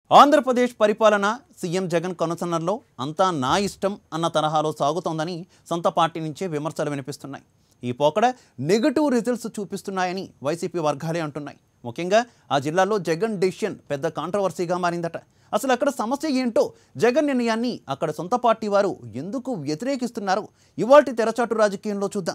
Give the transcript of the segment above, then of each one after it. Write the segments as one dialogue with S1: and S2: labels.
S1: ఆంధ్రప్రదేశ్ పరిపాలన సీఎం జగన్ కనుసన్నల్లో అంతా నా ఇష్టం అన్న తరహాలో సాగుతోందని సొంత పార్టీ నుంచే విమర్శలు వినిపిస్తున్నాయి ఈ పోకడ నెగటివ్ రిజల్ట్స్ చూపిస్తున్నాయని వైసీపీ వర్గాలే అంటున్నాయి ముఖ్యంగా ఆ జిల్లాలో జగన్ డెసిషన్ పెద్ద కాంట్రవర్సీగా మారిందట అసలు అక్కడ సమస్య ఏంటో జగన్ నిర్ణయాన్ని అక్కడ సొంత పార్టీ వారు ఎందుకు వ్యతిరేకిస్తున్నారు ఇవాల్టి తెరచాటు రాజకీయంలో చూద్దాం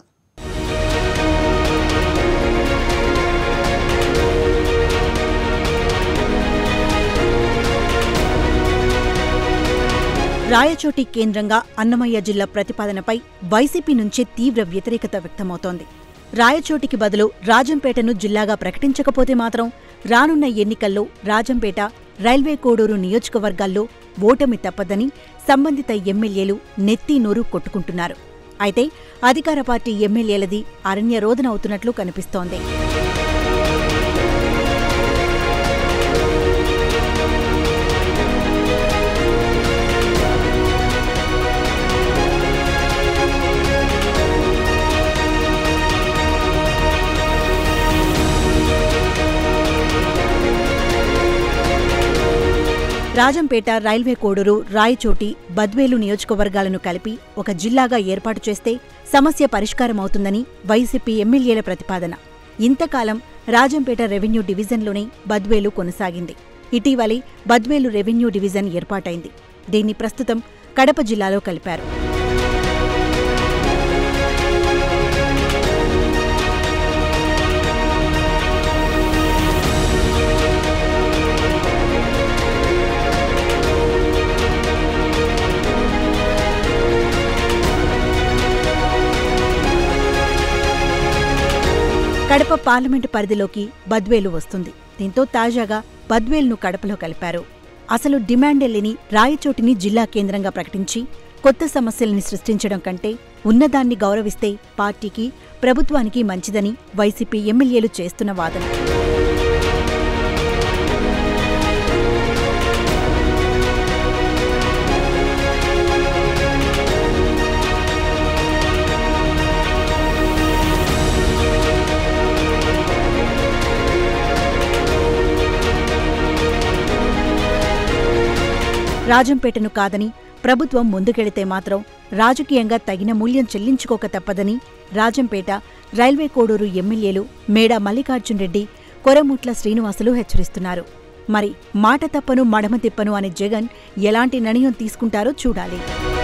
S2: రాయచోటి కేంద్రంగా అన్నమయ్య జిల్లా ప్రతిపాదనపై వైసీపీ నుంచే తీవ్ర వ్యతిరేకత వ్యక్తమవుతోంది రాయచోటికి బదులు రాజంపేటను జిల్లాగా ప్రకటించకపోతే మాత్రం రానున్న ఎన్నికల్లో రాజంపేట రైల్వే కోడూరు నియోజకవర్గాల్లో ఓటమి తప్పదని సంబంధిత ఎమ్మెల్యేలు నెత్తి నోరు కొట్టుకుంటున్నారు అయితే అధికార పార్టీ ఎమ్మెల్యేలది అరణ్య రోదన అవుతున్నట్లు కనిపిస్తోంది రాజంపేట రైల్వే కోడూరు రాయచోటి బద్వేలు నియోజకవర్గాలను కలిపి ఒక జిల్లాగా ఏర్పాటు చేస్తే సమస్య పరిష్కారమవుతుందని వైసీపీ ఎమ్మెల్యేల ప్రతిపాదన ఇంతకాలం రాజంపేట రెవెన్యూ డివిజన్లోనే బద్వేలు కొనసాగింది ఇటీవలే బద్వేలు రెవెన్యూ డివిజన్ ఏర్పాటైంది దీన్ని ప్రస్తుతం కడప జిల్లాలో కలిపారు కడప పార్లమెంటు పరిధిలోకి బద్వేలు వస్తుంది దీంతో తాజాగా బద్వేలును కడపలో కలిపారు అసలు డిమాండే లేని రాయచోటిని జిల్లా కేంద్రంగా ప్రకటించి కొత్త సమస్యల్ని సృష్టించడం కంటే ఉన్నదాన్ని గౌరవిస్తే పార్టీకి ప్రభుత్వానికి మంచిదని వైసీపీ ఎమ్మెల్యేలు చేస్తున్న వాదన రాజంపేటను కాదని ప్రభుత్వం ముందుకెళితే మాత్రం రాజకీయంగా తగిన మూల్యం చెల్లించుకోక తప్పదని రాజంపేట రైల్వే కోడూరు ఎమ్మెల్యేలు మేడా మల్లికార్జున్ రెడ్డి కొరముట్ల శ్రీనివాసులు హెచ్చరిస్తున్నారు మరి మాట తప్పను మడమ తిప్పను అనే జగన్ ఎలాంటి నిర్ణయం తీసుకుంటారో చూడాలి